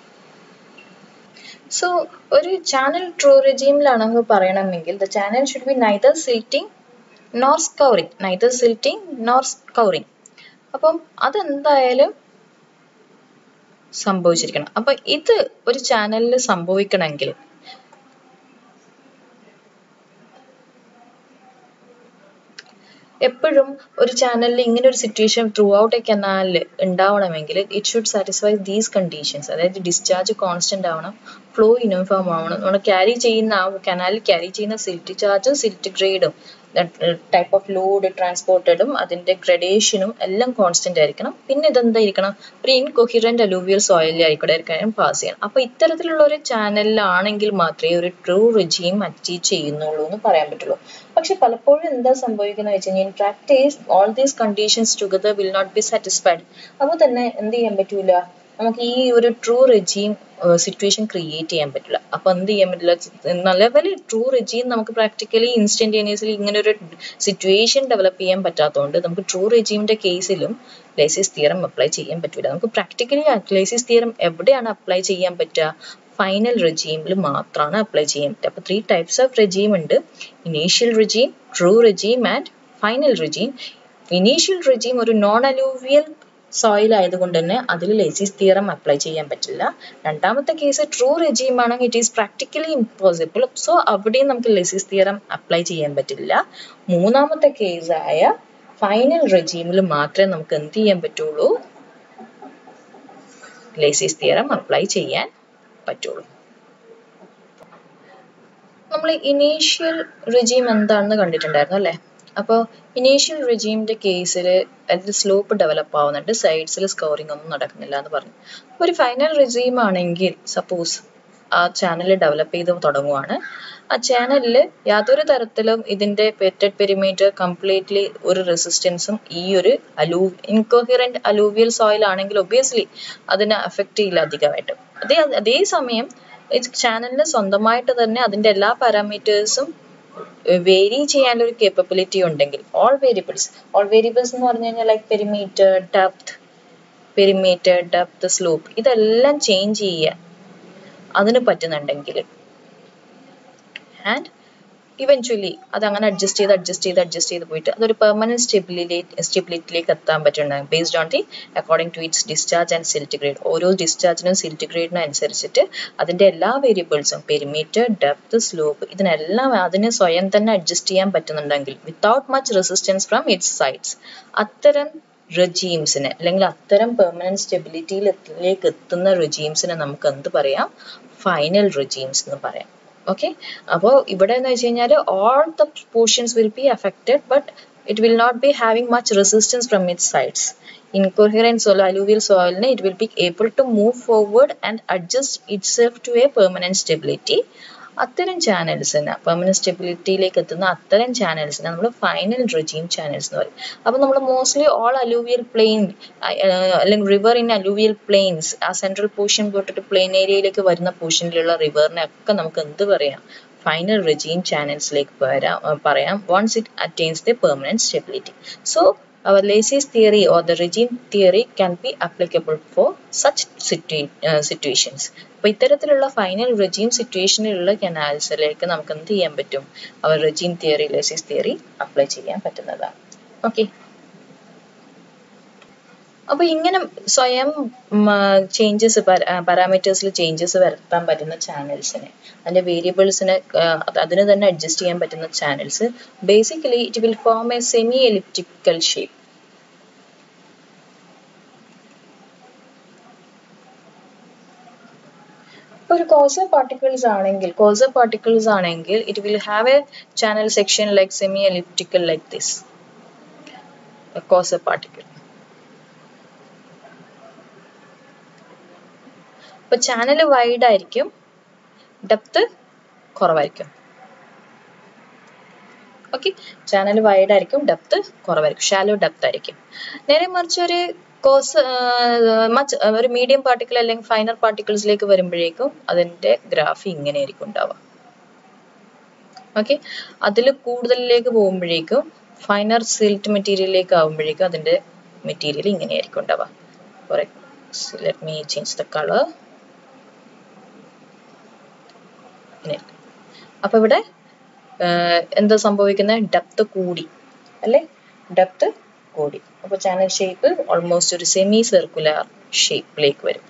So ഒരു channel true റെജീമിലാണെന്ന് പറയണമെങ്കിൽ the channel should be neither silting nor scouring neither silting nor scouring അപ്പം അതെന്തായാലും സംഭവിച്ചിരിക്കണം അപ്പൊ ഇത് ഒരു ചാനലിൽ സംഭവിക്കണമെങ്കിൽ എപ്പോഴും ഒരു ചാനലിൽ ഇങ്ങനെ ഒരു സിറ്റുവേഷൻ ത്രൂ ഔട്ട് എ കനാലിൽ ഉണ്ടാവണമെങ്കിൽ it should satisfy these conditions അതായത് ഡിസ്ചാർജ് കോൺസ്റ്റന്റ് ആവണം ഫ്ലോ യൂണിഫോം ആവണം നമ്മൾ ക്യാരി ചെയ്യുന്ന ആ കനാലിൽ ക്യാരി ചെയ്യുന്ന സിൽറ്റ് ചാർജും സിൽറ്റ് ഗ്രേഡും ടൈപ്പ് ഓഫ് ലോഡ് ട്രാൻസ്പോർട്ടഡും അതിന്റെ ഗ്രഡേഷനും എല്ലാം കോൺസ്റ്റന്റ് ആയിരിക്കണം പിന്നെ ഇതെന്തായിരിക്കണം ഒരു ഇൻകൊഹിറന്റ് അലൂവിയൽ സോയിലായിരിക്കും പാസ് ചെയ്യണം അപ്പൊ ഇത്തരത്തിലുള്ള ഒരു ചാനലിലാണെങ്കിൽ മാത്രമേ ഒരു ട്രൂ റിജീം അച്ചീവ് ചെയ്യുന്നുള്ളൂ എന്ന് പറയാൻ പറ്റുള്ളൂ പക്ഷെ പലപ്പോഴും എന്താ സംഭവിക്കുന്നത് വെച്ച് കഴിഞ്ഞാൽ in practice all these conditions together will not be satisfied അപ്പോൾ തന്നെ എന്ത് ചെയ്യാൻ പറ്റൂല നമുക്ക് ഈ ഒരു ട്രൂ റെജീം സിറ്റുവേഷൻ ക്രിയേറ്റ് ചെയ്യാൻ പറ്റില്ല അപ്പൊ എന്ത് ചെയ്യാൻ പറ്റില്ല നിലവിൽ ട്രൂ റെജീം നമുക്ക് പ്രാക്ടിക്കലി ഇൻസ്റ്റന്റേനിയസ്ലി ഇങ്ങനെ ഒരു സിറ്റുവേഷൻ ഡെവലപ്പ് ചെയ്യാൻ പറ്റാത്തതുകൊണ്ട് നമുക്ക് ട്രൂ റെജീമിന്റെ കേസിലും ലൈസിസ് തിയറം അപ്ലൈ ചെയ്യാൻ പറ്റില്ല നമുക്ക് പ്രാക്ടിക്കലി ലൈസിസ് തിയറം എവിടെയാണ് അപ്ലൈ ചെയ്യാൻ പറ്റുക ഫൈനൽ റെജീമിൽ മാത്രമാണ് അപ്ലൈ ചെയ്യാൻ പറ്റുക അപ്പൊ ത്രീ ടൈപ്സ് ഓഫ് റെജീം ഉണ്ട് initial regime true regime and final regime initial regime ഒരു നോൺ അലൂവിയൽ സോയിൽ ആയതുകൊണ്ട് തന്നെ അതിൽ ലേസീസ് തിയറം അപ്ലൈ ചെയ്യാൻ പറ്റില്ല രണ്ടാമത്തെ കേസ് ട്രൂ റെജീം ആണെങ്കിൽ it is practically impossible so അവിടെയും നമുക്ക് ലേസീസ് തിയറം അപ്ലൈ ചെയ്യാൻ പറ്റില്ല മൂന്നാമത്തെ കേസായ ഫൈനൽ റെജീമിൽ മാത്രമേ നമുക്ക് എന്ത് ചെയ്യാൻ പറ്റുള്ളൂ ലേസീസ് തിയറം അപ്ലൈ ചെയ്യാൻ പറ്റുള്ളൂ നമ്മൾ ഇനീഷ്യൽ റിജീം എന്താണെന്ന് കണ്ടിട്ടുണ്ടായിരുന്നു അല്ലേ അപ്പോൾ ഇനീഷ്യൽ റിജീമിന്റെ കേസിൽ അതിൽ സ്ലോപ്പ് ഡെവലപ്പ് ആവുന്നുണ്ട് സൈഡ്സിൽ സ്കോറിംഗ് ഒന്നും നടക്കുന്നില്ല എന്ന് പറഞ്ഞു അപ്പോൾ ഒരു ഫൈനൽ റിജീം ആണെങ്കിൽ സപ്പോസ് ആ ചാനൽ ഡെവലപ്പ് ചെയ്ത് തുടങ്ങുവാണ് ആ ചാനലിൽ യാതൊരു തരത്തിലും ഇതിന്റെ പെറ്റഡ് പെരിമീറ്റർ കംപ്ലീറ്റ്ലി ഒരു റെസിസ്റ്റൻസും ഈ ഒരു അലൂ ഇൻകോഹിറന്റ് അലൂവിയൽ സോയിൽ ആണെങ്കിൽ ഒബിയസ്ലി അതിനെ അഫക്റ്റ് ചെയ്യില്ല അധികമായിട്ട് അതേ അതേ സമയം ചാനലിന് സ്വന്തമായിട്ട് തന്നെ അതിന്റെ എല്ലാ പാരാമീറ്റേഴ്സും വേരി ചെയ്യാനുള്ള ഒരു കേപ്പബിലിറ്റി ഉണ്ടെങ്കിൽ ഓൾ വേരിയബിൾസ് ഓൾ വേരിയബിൾസ് എന്ന് പറഞ്ഞു കഴിഞ്ഞാൽ like perimeter depth perimeter depth slope ഇതെല്ലാം ചേഞ്ച് ചെയ്യാൻ അതിന് പറ്റുന്നുണ്ടെങ്കിൽ ആൻഡ് ഇവൻച്വലി അത് അങ്ങനെ അഡ്ജസ്റ്റ് ചെയ്ത് അഡ്ജസ്റ്റ് ചെയ്ത് അഡ്ജസ്റ്റ് ചെയ്ത് പോയിട്ട് അതൊരു പെർമനന്റ് സ്റ്റെബിലിറ്റി സ്റ്റെബിലിറ്റിയിലേക്ക് എത്താൻ പറ്റുന്നുണ്ടാകും based on the according to its discharge and silt grade ഓരോ ഡിസ്ചാർജിനും സിൽറ്റ് ഗ്രേഡിനും അനുസരിച്ചിട്ട് അതിന്റെ എല്ലാ വേരിയബിൾസും പെരിമീറ്റർ ഡെപ്ത് സ്ലോപ്പ് ഇതിനെല്ലാം അതിന് സ്വയം തന്നെ അഡ്ജസ്റ്റ് ചെയ്യാൻ പറ്റുന്നുണ്ടെങ്കിൽ without much resistance from its sides അത്തരം റെജീംസിന് അല്ലെങ്കിൽ അത്തരം പെർമനന്റ് സ്റ്റെബിലിറ്റിയിലേക്ക് എത്തുന്ന റെജീംസിനെ നമുക്ക് എന്ത് പറയാം ഫൈനൽ റെജീംസ് എന്ന് പറയാം ഓക്കെ അപ്പോൾ ഇവിടെ എന്ന് വെച്ച് കഴിഞ്ഞാൽ all the portions will be affected but it will not be having much resistance from it sides incoherent soil alluvial soil it will be able to move forward and adjust itself to a permanent stability അത്തരം ചാനൽസിന് permanent സ്റ്റെബിലിറ്റിയിലേക്ക് എത്തുന്ന അത്തരം ചാനൽസിനെ നമ്മൾ final regime channels എന്ന് പറയും അപ്പോൾ നമ്മൾ mostly all alluvial plain അല്ലെങ്കിൽ river in alluvial plains ആ സെൻട്രൽ പോർഷൻ തൊട്ടിട്ട് പ്ലെയിൻ ഏരിയയിലേക്ക് വരുന്ന പോർഷനിലുള്ള റിവറിനെ ഒക്കെ നമുക്ക് എന്ത് പറയാം ഫൈനൽ റെജീം ചാനൽസിലേക്ക് വരാം പറയാം once it attains the permanent stability so our Lacey's theory or the regime theory can be applicable for such situa uh, situations. അപ്പോൾ ഇത്തരത്തിലുള്ള ഫൈനൽ റെജീം സിറ്റുവേഷനിലുള്ള കനാൽസിലേക്ക് നമുക്ക് എന്ത് ചെയ്യാൻ പറ്റും അവർ regime theory Lacey's theory apply ചെയ്യാൻ പറ്റുന്നതാണ് ഓക്കെ അപ്പൊ ഇങ്ങനെ സ്വയം ചേഞ്ചസ് പാരാമീറ്റേഴ്സിൽ ചേഞ്ചസ് വരുത്താൻ പറ്റുന്ന ചാനൽസിനെ അതിന്റെ വേരിയബിൾസിനെ അതിന് തന്നെ അഡ്ജസ്റ്റ് ചെയ്യാൻ പറ്റുന്ന channels basically it will form a semi elliptical shape ഒരു കോസർ പാർട്ടിക്കിൾസ് ആണെങ്കിൽ കോസർ പാർട്ടിക്കിൾസ് ആണെങ്കിൽ it will have a channel section like semi elliptical like this coarser particle അപ്പൊ ചാനൽ വൈഡ് ആയിരിക്കും ഡെപ്ത് കുറവായിരിക്കും ഓക്കെ ചാനൽ വൈഡ് ആയിരിക്കും depth കുറവായിരിക്കും shallow depth ആയിരിക്കും നേരെ മറിച്ച് ഒരു കോസ് മച്ച് ഒരു മീഡിയം പാർട്ടിക്കിൾ അല്ലെങ്കിൽ ഫൈനർ പാർട്ടിക്കിൾസിലേക്ക് വരുമ്പോഴേക്കും അതിന്റെ ഗ്രാഫ് ഇങ്ങനെ ആയിരിക്കും ഉണ്ടാവുക ഓക്കെ അതിൽ കൂടുതലിലേക്ക് പോകുമ്പോഴേക്കും ഫൈനർ സിൽറ്റ് മെറ്റീരിയലിലേക്ക് ആകുമ്പോഴേക്കും അതിന്റെ മെറ്റീരിയൽ ഇങ്ങനെയായിരിക്കും ഉണ്ടാവുക for let me change the colour ഇങ്ങനെ അപ്പൊ ഇവിടെ എന്താ സംഭവിക്കുന്നത് ഡെപ്ത് കൂടി അല്ലെ ഡെപ്ത് കൂടി അപ്പൊ ചാനൽ ഷേപ്പ് ഓൾമോസ്റ്റ് ഒരു സെമി സർക്കുലർ ഷേപ്പിലേക്ക് വരും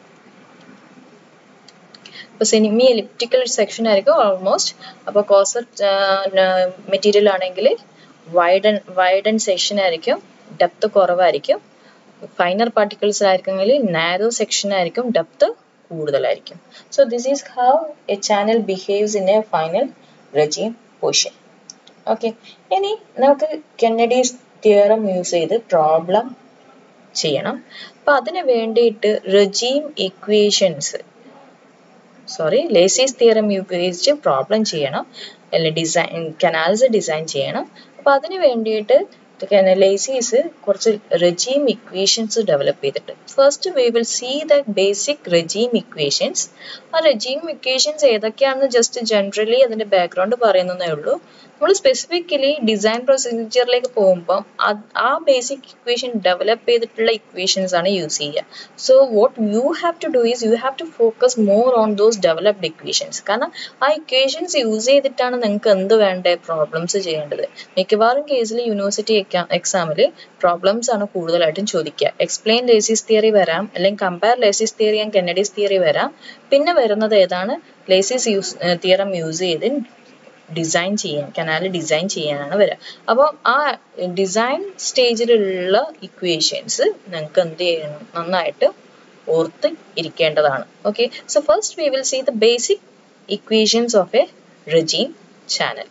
അപ്പൊ സെമി എലിപ്റ്റിക്കൽ സെക്ഷൻ ആയിരിക്കും ഓൾമോസ്റ്റ് അപ്പൊ കോസർ മെറ്റീരിയൽ ആണെങ്കിൽ വൈഡൻ വൈഡൻ സെക്ഷൻ ആയിരിക്കും ഡെപ്ത് കുറവായിരിക്കും ഫൈനർ പാർട്ടിക്കിൾസ് ആയിരിക്കുമെങ്കിൽ നാരോ സെക്ഷൻ ആയിരിക്കും ഡെപ്ത് കൂടുതലായിരിക്കും so this is how a channel behaves in a final regime portion okay ഇനി നമുക്ക് കെന്നഡീസ് തിയറം യൂസ് ചെയ്ത് പ്രോബ്ലം ചെയ്യണം അപ്പൊ അതിന് വേണ്ടിയിട്ട് regime equations sorry Lacey's theorem ഉപയോഗിച്ച് പ്രോബ്ലം ചെയ്യണം അല്ലെ ഡിസൈൻ കനാൽസ് ഡിസൈൻ ചെയ്യണം അപ്പൊ അതിന് വേണ്ടിയിട്ട് ലേസീസ് കുറച്ച് റെജീം ഇക്വേഷൻസ് ഡെവലപ്പ് ചെയ്തിട്ട് first we will see the basic regime equations ആ റെജീം ഇക്വേഷൻസ് ഏതൊക്കെയാണെന്ന് ജസ്റ്റ് ജനറലി അതിന്റെ ബാക്ക്ഗ്രൗണ്ട് പറയുന്നതേ ഉള്ളൂ നമ്മൾ സ്പെസിഫിക്കലി ഡിസൈൻ പ്രൊസീജിയറിലേക്ക് പോകുമ്പോൾ ആ ബേസിക് ഇക്വേഷൻ ഡെവലപ്പ് ചെയ്തിട്ടുള്ള ഇക്വേഷൻസ് ആണ് യൂസ് ചെയ്യുക so what you have to do is you have to focus more on those developed equations കാരണം ആ ഇക്വേഷൻസ് യൂസ് ചെയ്തിട്ടാണ് നിങ്ങൾക്ക് എന്ത് വേണ്ട പ്രോബ്ലംസ് ചെയ്യേണ്ടത് മിക്കവാറും കേസിൽ യൂണിവേഴ്സിറ്റി എക്സാമിൽ പ്രോബ്ലംസ് ആണ് കൂടുതലായിട്ടും ചോദിക്കുക എക്സ്പ്ലെയിൻ ലേസിസ് തിയറി വരാം അല്ലെങ്കിൽ compare Lacey's theory and Kennedy's theory വരാം പിന്നെ വരുന്നത് ഏതാണ് ലേസിസ് യൂസ് തിയറം യൂസ് ചെയ്ത് ഡിസൈൻ ചെയ്യാൻ കനാൽ ഡിസൈൻ ചെയ്യാനാണ് വരിക അപ്പോൾ ആ ഡിസൈൻ സ്റ്റേജിലുള്ള ഇക്വേഷൻസ് നിങ്ങൾക്ക് എന്ത് ചെയ്യണം നന്നായിട്ട് ഓർത്ത് ഇരിക്കേണ്ടതാണ് okay so first we will see the basic equations of a regime channel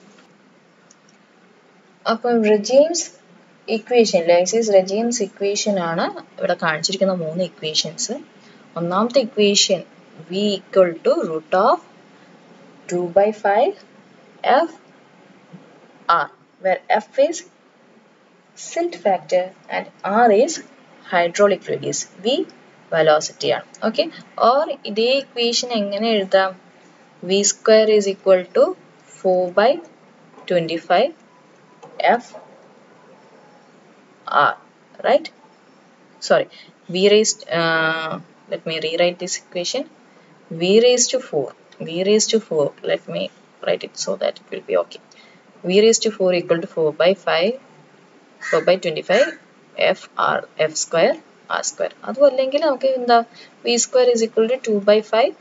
അപ്പം regimes equation Lacey's regimes equation ആണ് ഇവിടെ കാണിച്ചിരിക്കുന്ന മൂന്ന് ഇക്വേഷൻസ് ഒന്നാമത്തെ equation V equal to root of two by five F R where F is silt factor and R is hydraulic radius. V velocity ആണ് okay or ഇതേ equation എങ്ങനെ എഴുതാം V square is equal to four by twenty five F R right sorry v raised uh, let me rewrite this equation v raised to 4 v raised to 4 let me write it so that it will be okay v raised to 4 equal to 4 by 5 4 by 25 f r f square r square അതും അല്ലെങ്കിൽ നമുക്ക് എന്താ v square is equal to 2 by 5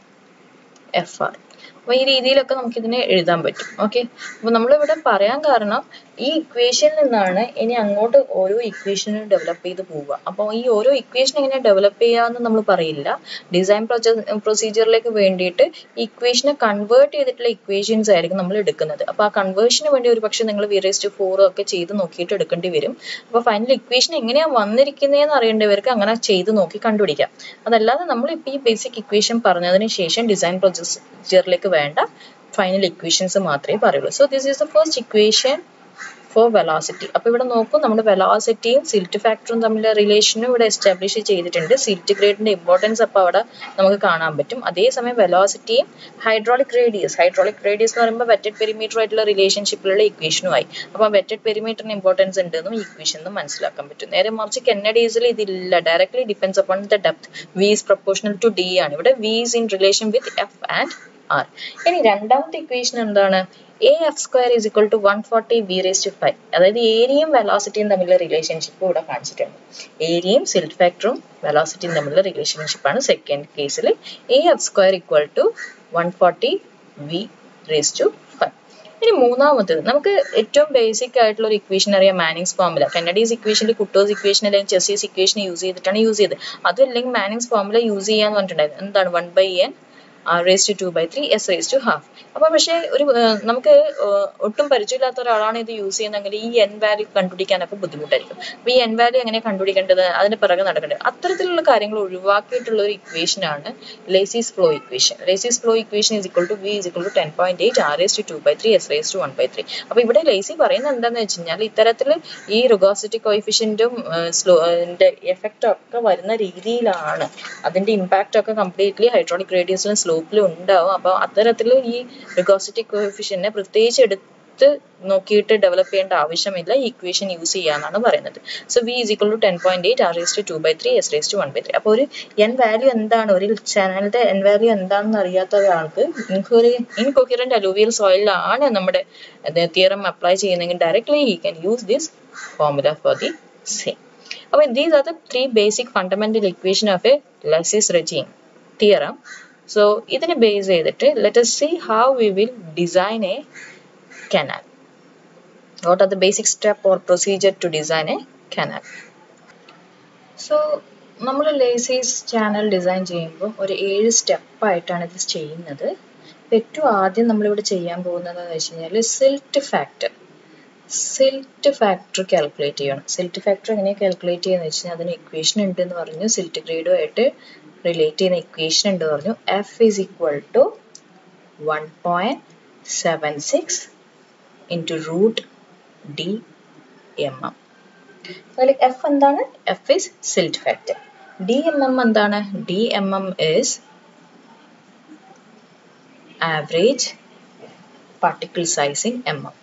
f r അപ്പോൾ ഈ രീതിയിലൊക്കെ നമുക്ക് ഇതിനെ എഴുതാൻ പറ്റും ഓക്കെ അപ്പോൾ നമ്മളിവിടെ പറയാൻ കാരണം ഈ ഇക്വേഷനിൽ നിന്നാണ് ഇനി അങ്ങോട്ട് ഓരോ ഇക്വേഷനും ഡെവലപ്പ് ചെയ്ത് പോവുക അപ്പോൾ ഈ ഓരോ ഇക്വേഷൻ എങ്ങനെ ഡെവലപ്പ് ചെയ്യാമെന്ന് നമ്മൾ പറയില്ല ഡിസൈൻ പ്രൊസീജിയറിലേക്ക് വേണ്ടിയിട്ട് ഇക്വേഷനെ കൺവേർട്ട് ചെയ്തിട്ടുള്ള ഇക്വേഷൻസ് ആയിരിക്കും നമ്മൾ എടുക്കുന്നത് അപ്പോൾ ആ കൺവേർഷന് വേണ്ടി ഒരു പക്ഷേ നിങ്ങൾ വിറേസ്റ്റ് ഫോർ ഒക്കെ ചെയ്ത് നോക്കിയിട്ട് എടുക്കേണ്ടി വരും അപ്പോൾ ഫൈനൽ ഇക്വേഷൻ എങ്ങനെയാണ് വന്നിരിക്കുന്നതെന്ന് അറിയേണ്ടവർക്ക് അങ്ങനെ ചെയ്ത് നോക്കി കണ്ടുപിടിക്കാം അതല്ലാതെ നമ്മൾ ഇപ്പോൾ ഈ ബേസിക് ഇക്വേഷൻ പറഞ്ഞതിന് ശേഷം ഡിസൈൻ പ്രൊസീജിയറിലേക്ക് വേണ്ട ഫൈനൽ ഇക്വേഷൻസ് മാത്രമേ പറയുള്ളൂ so this is the first equation for velocity അപ്പോൾ ഇവിടെ നോക്കൂ നമ്മുടെ വെലോസിറ്റിയും സിൽറ്റ് ഫാക്ടറും തമ്മിലുള്ള റിലേഷനും ഇവിടെ എസ്റ്റാബ്ലിഷ് ചെയ്തിട്ടുണ്ട് സിൽറ്റ് ഗ്രേഡിന്റെ ഇമ്പോർട്ടൻസ് അപ്പോൾ അവിടെ നമുക്ക് കാണാൻ പറ്റും അതേസമയം വെലോസിറ്റിയും ഹൈഡ്രോളിക് റേഡിയസ് ഹൈഡ്രോളിക് റേഡിയസ് എന്ന് പറയുമ്പോൾ വെറ്റഡ് പെരിമീറ്റർ ആയിട്ടുള്ള റിലേഷൻഷിപ്പിലുള്ള ഇക്വേഷനുമായി അപ്പോൾ വെറ്റഡ് പെരിമീറ്ററിന് ഇമ്പോർട്ടൻസ് ഉണ്ടെന്നും ഈ ഇക്വേഷൻ മനസ്സിലാക്കാൻ പറ്റും നേരെ മറിച്ച് കെന്നഡീസിൽ ഇതില്ല directly depends upon the depth V is proportional to D ആണ് ഇവിടെ V is in relation with F and R ഇനി രണ്ടാമത്തെ ഇക്വേഷൻ എന്താണ് A F square is equal to one forty V raise to five അതായത് ഏരിയയും വെലോസിറ്റിയും തമ്മിലുള്ള relationship ഇവിടെ കാണിച്ചിട്ടുണ്ട് ഏരിയയും സിൽറ്റ് ഫാക്ടറും വെലോസിറ്റിയും തമ്മിലുള്ള റിലേഷൻഷിപ്പാണ് സെക്കൻഡ് കേസിൽ A F square equal to one forty V raise to five ഇനി മൂന്നാമത്തത് നമുക്ക് ഏറ്റവും ബേസിക് ആയിട്ടുള്ള ഒരു ഇക്വേഷൻ അറിയാം മാനിങ്സ് ഫോർമുല കന്നഡീസ് ഇക്വേഷനിൽ കുട്ടോസ് ഇക്വേഷൻ അല്ലെങ്കിൽ ചെസീസ് ഇക്വേഷൻ യൂസ് ചെയ്തിട്ടാണ് യൂസ് ചെയ്തത് അതും അല്ലെങ്കിൽ മാനിങ്സ് ഫോർമുല യൂസ് ചെയ്യാന്ന് പറഞ്ഞിട്ടുണ്ടായിരുന്നു എന്താണ് one by N R raise to two by three S raise to half അപ്പോൾ പക്ഷേ ഒരു നമുക്ക് ഒട്ടും പരിചയമില്ലാത്ത ഒരാളാണ് ഇത് യൂസ് ചെയ്യുന്നതെങ്കിൽ ഈ എൻ വാല്യൂ കണ്ടുപിടിക്കാനൊക്കെ ബുദ്ധിമുട്ടായിരിക്കും അപ്പോൾ ഈ എൻ വാല്യൂ എങ്ങനെ കണ്ടുപിടിക്കേണ്ടത് അതിന് പിറകെ നടക്കേണ്ടത് അത്തരത്തിലുള്ള കാര്യങ്ങൾ ഒഴിവാക്കിയിട്ടുള്ള ഒരു ഇക്വേഷൻ ആണ് Lacey's flow equation Lacey's flow equation is equal to V is equal to ten point eight R S to two by three S raise to one by three അപ്പോൾ ഇവിടെ ലേസി പറയുന്നത് എന്താണെന്ന് വെച്ച് കഴിഞ്ഞാൽ ഇത്തരത്തിൽ ഈ റുഗോസിറ്റി കോയിഫിഷ്യൻറ്റും സ്ലോ എഫക്റ്റ് ഒക്കെ വരുന്ന രീതിയിലാണ് അതിന്റെ ഇമ്പാക്റ്റ് ഒക്കെ കംപ്ലീറ്റ്ലി ഹൈഡ്രോണിക് റേഡിയസിലും സ്ലോപ്പിലും ഉണ്ടാവും അപ്പോൾ അത്തരത്തിൽ ഈ റിഗോസിറ്റി കോഫിഷ്യനെ പ്രത്യേകിച്ച് എടുത്ത് നോക്കിയിട്ട് ഡെവലപ്പ് ചെയ്യേണ്ട ആവശ്യമില്ല ഈ ഇക്വേഷൻ യൂസ് ചെയ്യാന്നാണ് പറയുന്നത് so V is equal to ten point eight R S to two by three S raise to one by three അപ്പോൾ ഒരു എൻ വാല്യൂ എന്താണ് ഒരു ചാനലിന്റെ എൻ വാല്യൂ എന്താണെന്ന് അറിയാത്ത ഒരാൾക്ക് ഇൻകൊഹിറന്റ് അലൂവിയൽ സോയിലാണ് നമ്മുടെ തിയറം അപ്ലൈ ചെയ്യുന്നെങ്കിൽ ഡയറക്ട്ലി ഈ can use this formula for the same അപ്പോൾ these are the three basic fundamental equation of a Lacey's regime theorem so ഇതിനെ ബേസ് ചെയ്തിട്ട് let us see how we will design a canal what are the basic step or procedure to design a canal so നമ്മൾ ലേസീസ് channel design ചെയ്യുമ്പോൾ ഒരു ഏഴ് സ്റ്റെപ്പായിട്ടാണ് ഇത് ചെയ്യുന്നത് ഏറ്റവും ആദ്യം നമ്മളിവിടെ ചെയ്യാൻ പോകുന്നത് എന്ന് വെച്ച് കഴിഞ്ഞാൽ silt factor silt factor calculate ചെയ്യണം സിൽറ്റ് ഫാക്ടർ എങ്ങനെ കാൽക്കുലേറ്റ് ചെയ്യുന്നത് വെച്ച് കഴിഞ്ഞാൽ അതിന് ഇക്വേഷൻ ഉണ്ട് എന്ന് പറഞ്ഞു സിൽറ്റ് ഗ്രേഡുമായിട്ട് റിലേറ്റ് ചെയ്യുന്ന ഇക്വേഷൻ ഉണ്ട് പറഞ്ഞു F is equal to one point seven six into root D M M അതിൽ എഫ് എന്താണ് F is silt factor D M M എന്താണ് D M M is average particle size in M M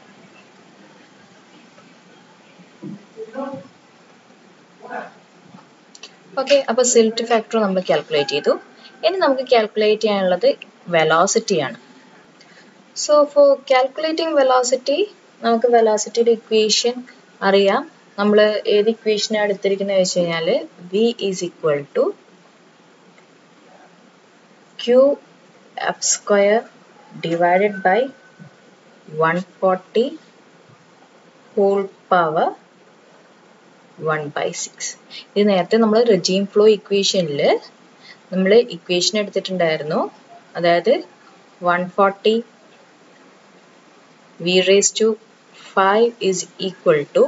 okay അപ്പോൾ silt factor നമ്മൾ calculate ചെയ്തു ഇനി നമുക്ക് calculate ചെയ്യാനുള്ളത് velocity ആണ് സോ ഫോർ കാൽക്കുലേറ്റിംഗ് വെലോസിറ്റി നമുക്ക് വെലോസിറ്റിയുടെ ഇക്വേഷൻ അറിയാം നമ്മൾ ഏത് ഇക്വേഷനാണ് എടുത്തിരിക്കുന്നത് വെച്ച് കഴിഞ്ഞാൽ V is equal to Q F square divided by one forty whole power one by six ഇത് നേരത്തെ നമ്മൾ റെജീം ഫ്ലോ ഇക്വേഷനിൽ നമ്മൾ ഇക്വേഷൻ എടുത്തിട്ടുണ്ടായിരുന്നു അതായത് one forty V raise to five is equal to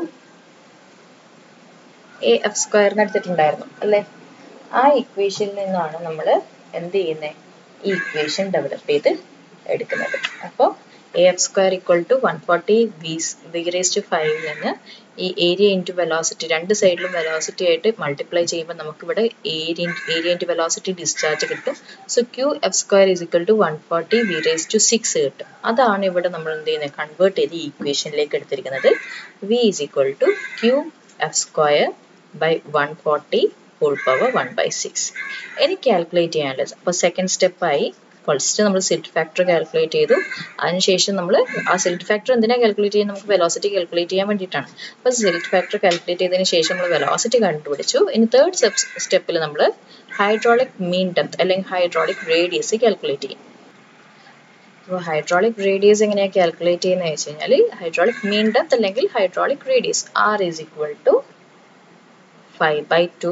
A F സ്ക്വയറിന് എടുത്തിട്ടുണ്ടായിരുന്നു അല്ലേ ആ ഇക്വേഷനിൽ നിന്നാണ് നമ്മൾ എന്ത് ചെയ്യുന്നത് ഈ ഇക്വേഷൻ ഡെവലപ്പ് ചെയ്ത് എടുക്കുന്നത് അപ്പോൾ A F square equal to one forty V V raise to five നിന്ന് ഈ ഏരിയ ഇൻറ്റു വെലോസിറ്റി രണ്ട് സൈഡിലും വെലോസിറ്റി ആയിട്ട് മൾട്ടിപ്ലൈ ചെയ്യുമ്പോൾ നമുക്കിവിടെ area area into velocity discharge കിട്ടും so Q F square is equal to one forty V raise to six കിട്ടും അതാണ് ഇവിടെ നമ്മൾ എന്ത് ചെയ്യുന്നത് കൺവേർട്ട് ചെയ്ത് ഈ ഇക്വേഷനിലേക്ക് എടുത്തിരിക്കുന്നത് V is equal to Q F square by one forty whole power one by six ഇനി കാൽക്കുലേറ്റ് ചെയ്യാനുള്ളത് അപ്പോൾ സെക്കൻഡ് സ്റ്റെപ്പായി ഫസ്റ്റ് നമ്മൾ സിൽറ്റ് ഫാക്ടർ കാൽക്കുലേറ്റ് ചെയ്തു അതിനുശേഷം നമ്മൾ ആ സിൽറ്റ് ഫാക്ടർ എന്തിനാണ് കാൽക്കുലേറ്റ് ചെയ്യുന്നത് നമുക്ക് വെലോസിറ്റി കാൽക്കുലേറ്റ് ചെയ്യാൻ വേണ്ടിയിട്ടാണ് അപ്പോൾ സിൽറ്റ് ഫാക്ടർ കാൽക്കുലേറ്റ് ചെയ്തതിന് ശേഷം നമ്മൾ വെലോസിറ്റി കണ്ടുപിടിച്ചു ഇനി തേർഡ് സ്റ്റെപ്പ് സ്റ്റെപ്പിൽ നമ്മൾ ഹൈഡ്രോളിക് മീൻ ഡെപ്ത് അല്ലെങ്കിൽ ഹൈഡ്രോളിക് റേഡിയസ് കാൽക്കുലേറ്റ് ചെയ്യും അപ്പോൾ ഹൈഡ്രോളിക് റേഡിയസ് എങ്ങനെയാണ് കാൽക്കുലേറ്റ് ചെയ്യുന്നത് വെച്ച് കഴിഞ്ഞാൽ ഹൈഡ്രോളിക് മീൻ ഡെപ്ത് അല്ലെങ്കിൽ hydraulic radius R is equal to five by two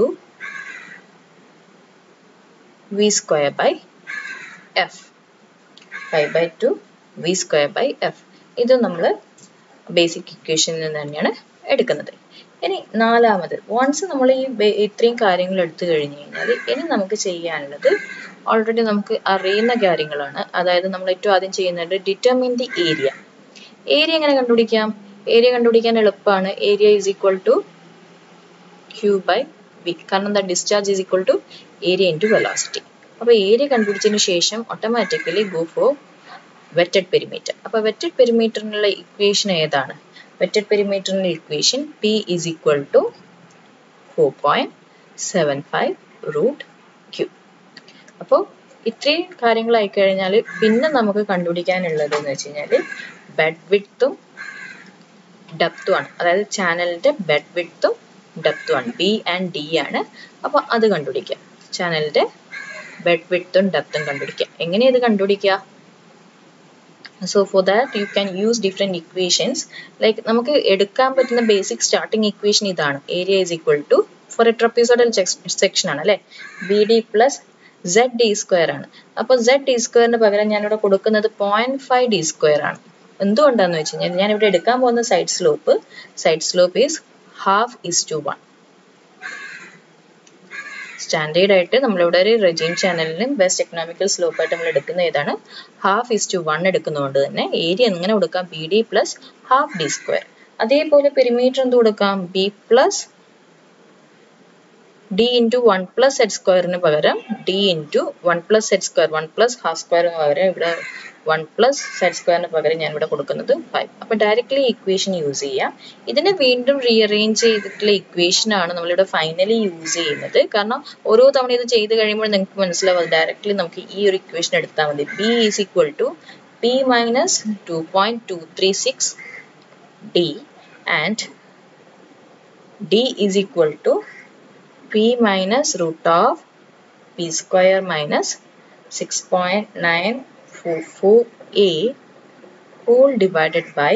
V square by F five by two V square by F ഇത് നമ്മൾ ബേസിക് ഇക്വേഷനിൽ നിന്ന് തന്നെയാണ് എടുക്കുന്നത് ഇനി നാലാമത് വൺസ് നമ്മൾ ഈ ഇത്രയും കാര്യങ്ങൾ എടുത്തു കഴിഞ്ഞ് കഴിഞ്ഞാൽ ഇനി നമുക്ക് ചെയ്യാനുള്ളത് ഓൾറെഡി നമുക്ക് അറിയുന്ന കാര്യങ്ങളാണ് അതായത് നമ്മൾ ഏറ്റവും ആദ്യം ചെയ്യുന്നത് ഡിറ്റർമിൻ ദി ഏരിയ ഏരിയ എങ്ങനെ കണ്ടുപിടിക്കാം ഏരിയ കണ്ടുപിടിക്കാൻ എളുപ്പമാണ് area is equal to Q by V കാരണം എന്താ discharge is equal to area into velocity അപ്പോൾ ഏരിയ കണ്ടുപിടിച്ചതിന് ശേഷം automatically go for wetted perimeter അപ്പോൾ വെറ്റഡ് പെരിമീറ്ററിനുള്ള ഇക്വേഷൻ ഏതാണ് വെറ്റഡ് പെരിമീറ്ററിനുള്ള equation P is equal to four point seven five root Q അപ്പോൾ ഇത്രയും കാര്യങ്ങളായി കഴിഞ്ഞാൽ പിന്നെ നമുക്ക് കണ്ടുപിടിക്കാനുള്ളത് എന്ന് വെച്ച് കഴിഞ്ഞാൽ ബെഡ് വിഡ്ത്തും ഡെപ്തും ആണ് അതായത് ചാനലിന്റെ ബെഡ് വിഡ്ത്തും ഡെപ്തും ആണ് ബി ആൻഡ് ഡി ആണ് അപ്പോൾ അത് കണ്ടുപിടിക്കാം ചാനലിന്റെ ബെഡ് വിഡ്ത്തും ഡെപ്തും കണ്ടുപിടിക്കാം എങ്ങനെ ഇത് കണ്ടുപിടിക്കുക so for that you can use different equations like നമുക്ക് എടുക്കാൻ പറ്റുന്ന ബേസിക് സ്റ്റാർട്ടിംഗ് ഇക്വേഷൻ ഇതാണ് area is equal to for a trapezoidal section ആണ് അല്ലേ B D plus Z D square ആണ് അപ്പോൾ സെഡ് ഡി സ്ക്വയറിന് പകരം ഞാനിവിടെ കൊടുക്കുന്നത് പോയിന്റ് ഫൈവ് ഡി സ്ക്വയർ ആണ് എന്തുകൊണ്ടാന്ന് വെച്ച് കഴിഞ്ഞാൽ ഞാൻ ഇവിടെ എടുക്കാൻ പോകുന്ന side slope side slope is half is to one standard ആയിട്ട് നമ്മളിവിടെ ഒരു റെജീം ചാനലിലും ബെസ്റ്റ് എക്കണോമിക്കൽ സ്ലോപ്പ് ആയിട്ട് നമ്മൾ എടുക്കുന്ന ഏതാണ് ഹാഫ് ഇസ് ടു വൺ എടുക്കുന്നതുകൊണ്ട് തന്നെ ഏരിയ എങ്ങനെ കൊടുക്കാം B D plus half D square അതേപോലെ പെരിമീറ്റർ എന്ത് കൊടുക്കാം B plus D into one plus Z സ്ക്വയറിന് പകരം D into one plus Z square one plus half സ്ക്വയറിന് പകരം ഇവിടെ വൺ പ്ലസ് സെറ്റ് സ്ക്വയറിന് പകരം ഞാൻ ഇവിടെ കൊടുക്കുന്നത് ഫൈവ് അപ്പോൾ ഡയറക്റ്റ്ലി ഇക്വേഷൻ യൂസ് ചെയ്യാം ഇതിനെ വീണ്ടും റീഅറേഞ്ച് ചെയ്തിട്ടുള്ള ഇക്വേഷൻ ആണ് നമ്മളിവിടെ ഫൈനലി യൂസ് ചെയ്യുന്നത് കാരണം ഓരോ തവണ ഇത് ചെയ്ത് കഴിയുമ്പോൾ നിങ്ങൾക്ക് മനസ്സിലാവും ഡയറക്റ്റ്ലി നമുക്ക് ഈ ഒരു ഇക്വേഷൻ എടുത്താൽ മതി B is equal to P minus two point two three six D and D is equal to p minus root of p square minus 6.944a whole divided by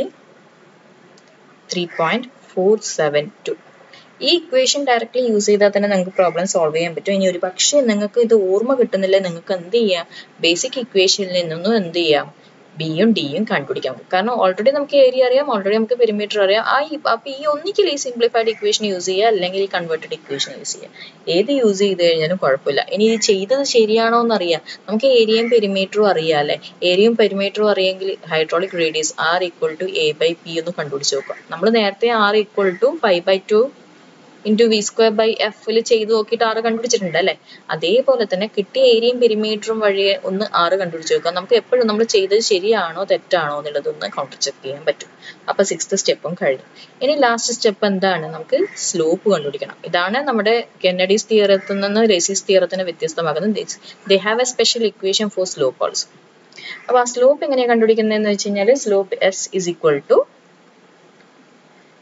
3.472 ഈ ഇക്വേഷൻ ഡയറക്റ്റ്ലി യൂസ് ചെയ്താൽ തന്നെ നിങ്ങൾക്ക് problem solve ചെയ്യാൻ പറ്റും ഇനി ഒരു പക്ഷേ നിങ്ങൾക്ക് ഇത് ഓർമ്മ കിട്ടുന്നില്ല നിങ്ങൾക്ക് എന്ത് ചെയ്യാം ബേസിക് ഇക്വേഷനിൽ നിന്നൊന്നും എന്ത് ചെയ്യാം ബിയും ഡിയും കണ്ടുപിടിക്കാം കാരണം ഓൾറെഡി നമുക്ക് ഏരിയ അറിയാം ഓൾറെഡി നമുക്ക് പെരിമീറ്റർ അറിയാം ആ അപ്പോൾ ഈ ഒന്നിക്കൽ ഈ സിംപ്ലിഫൈഡ് ഇക്വേഷൻ യൂസ് ചെയ്യുക അല്ലെങ്കിൽ ഈ കൺവേർട്ടഡ് ഇക്വേഷൻ യൂസ് ചെയ്യുക ഏത് യൂസ് ചെയ്ത് കഴിഞ്ഞാലും കുഴപ്പമില്ല ഇനി ഇത് ചെയ്തത് ശരിയാണോ എന്ന് അറിയാം നമുക്ക് ഏരിയയും പെരിമീറ്ററും അറിയാം അല്ലേ ഏരിയയും പെരിമീറ്ററും അറിയെങ്കിൽ hydraulic radius R equal to A by P ഒന്ന് കണ്ടുപിടിച്ച് നോക്കാം നമ്മൾ നേരത്തെ R equal to five by two into V square by എഫിൽ ചെയ്ത് നോക്കിയിട്ട് ആറ് കണ്ടുപിടിച്ചിട്ടുണ്ട് അല്ലേ അതേപോലെ തന്നെ കിട്ടിയ ഏരിയയും പെരിമീറ്ററും വഴി ഒന്ന് ആറ് കണ്ടുപിടിച്ച് നോക്കാം നമുക്ക് എപ്പോഴും നമ്മൾ ചെയ്തത് ശരിയാണോ തെറ്റാണോ എന്നുള്ളതൊന്ന് കൗണ്ടർ ചെക്ക് ചെയ്യാൻ പറ്റും അപ്പൊ സിക്സ്ത് സ്റ്റെപ്പും കഴിഞ്ഞു ഇനി ലാസ്റ്റ് സ്റ്റെപ്പ് എന്താണ് നമുക്ക് സ്ലോപ്പ് കണ്ടുപിടിക്കണം ഇതാണ് നമ്മുടെ കെന്നഡീസ് തിയറത്തിൽ നിന്ന് റേസിസ് തിയറത്തിന് വ്യത്യസ്തമാകുന്നത് they have a special equation for slope also അപ്പൊ ആ സ്ലോപ്പ് എങ്ങനെയാണ് കണ്ടുപിടിക്കുന്നതെന്ന് വെച്ച് കഴിഞ്ഞാൽ slope S is equal to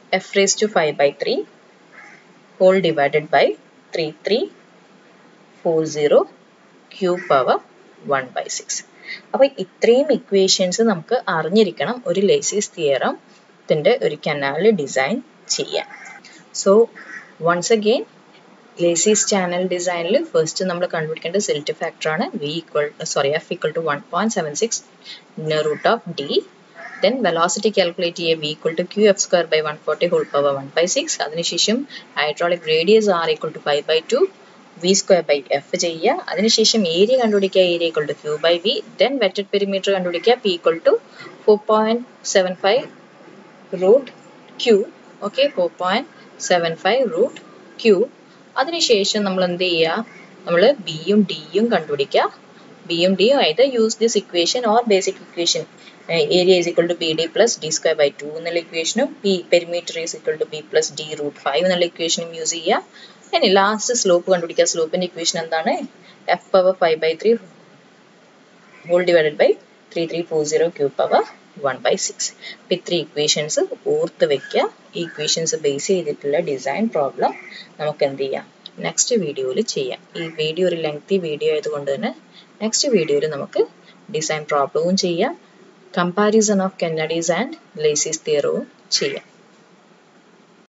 F raise to five by three whole divided by three three four zero Q power one by six അപ്പോൾ ഇത്രയും equations നമുക്ക് അറിഞ്ഞിരിക്കണം ഒരു ലേസീസ് തിയറത്തിൻ്റെ ഒരു കനാൽ ഡിസൈൻ ചെയ്യാൻ so once again Lacey's channel ഡിസൈനിൽ first നമ്മൾ കണ്ടുപിടിക്കേണ്ട സെൽറ്റ് ഫാക്ടർ ആണ് V equal sorry F equal to one point seven six root of D then velocity calculate ചെയ്യുക V equal to Q F square by one forty whole power one by six അതിനുശേഷം hydraulic radius R equal to five by two V square by F ചെയ്യുക അതിനുശേഷം area കണ്ടുപിടിക്കുക area equal to Q by V then wetted perimeter കണ്ടുപിടിക്കുക P equal to four point seven five root Q okay four point seven five root Q അതിനുശേഷം നമ്മൾ എന്ത് ചെയ്യുക നമ്മൾ ബിയും ഡിയും കണ്ടുപിടിക്കുക ബിയും ഡിയും ആയത് use this equation or basic equation area is equal to B D plus D square by two എന്നുള്ള ഇക്വേഷനും P perimeter is equal to B plus D root five എന്നുള്ള ഇക്വേഷനും യൂസ് ചെയ്യുക ഇനി ലാസ്റ്റ് സ്ലോപ്പ് കണ്ടുപിടിക്കുക സ്ലോപ്പിന്റെ ഇക്വേഷൻ എന്താണ് F power five by three whole divided by three three four zero Q power one by six അപ്പം ഇത്രയും equations ഓർത്ത് വെക്കുക ഈ ഇക്വേഷൻസ് ബേസ് ചെയ്തിട്ടുള്ള ഡിസൈൻ പ്രോബ്ലം നമുക്ക് എന്ത് ചെയ്യാം നെക്സ്റ്റ് വീഡിയോയിൽ ചെയ്യാം ഈ വീഡിയോ ഒരു ലെങ്തി വീഡിയോ ആയതുകൊണ്ട് തന്നെ നെക്സ്റ്റ് വീഡിയോയിൽ നമുക്ക് ഡിസൈൻ പ്രോബ്ലവും ചെയ്യാം comparison of Kennedy's and Lacey's തിയറവും ചെയ്യാം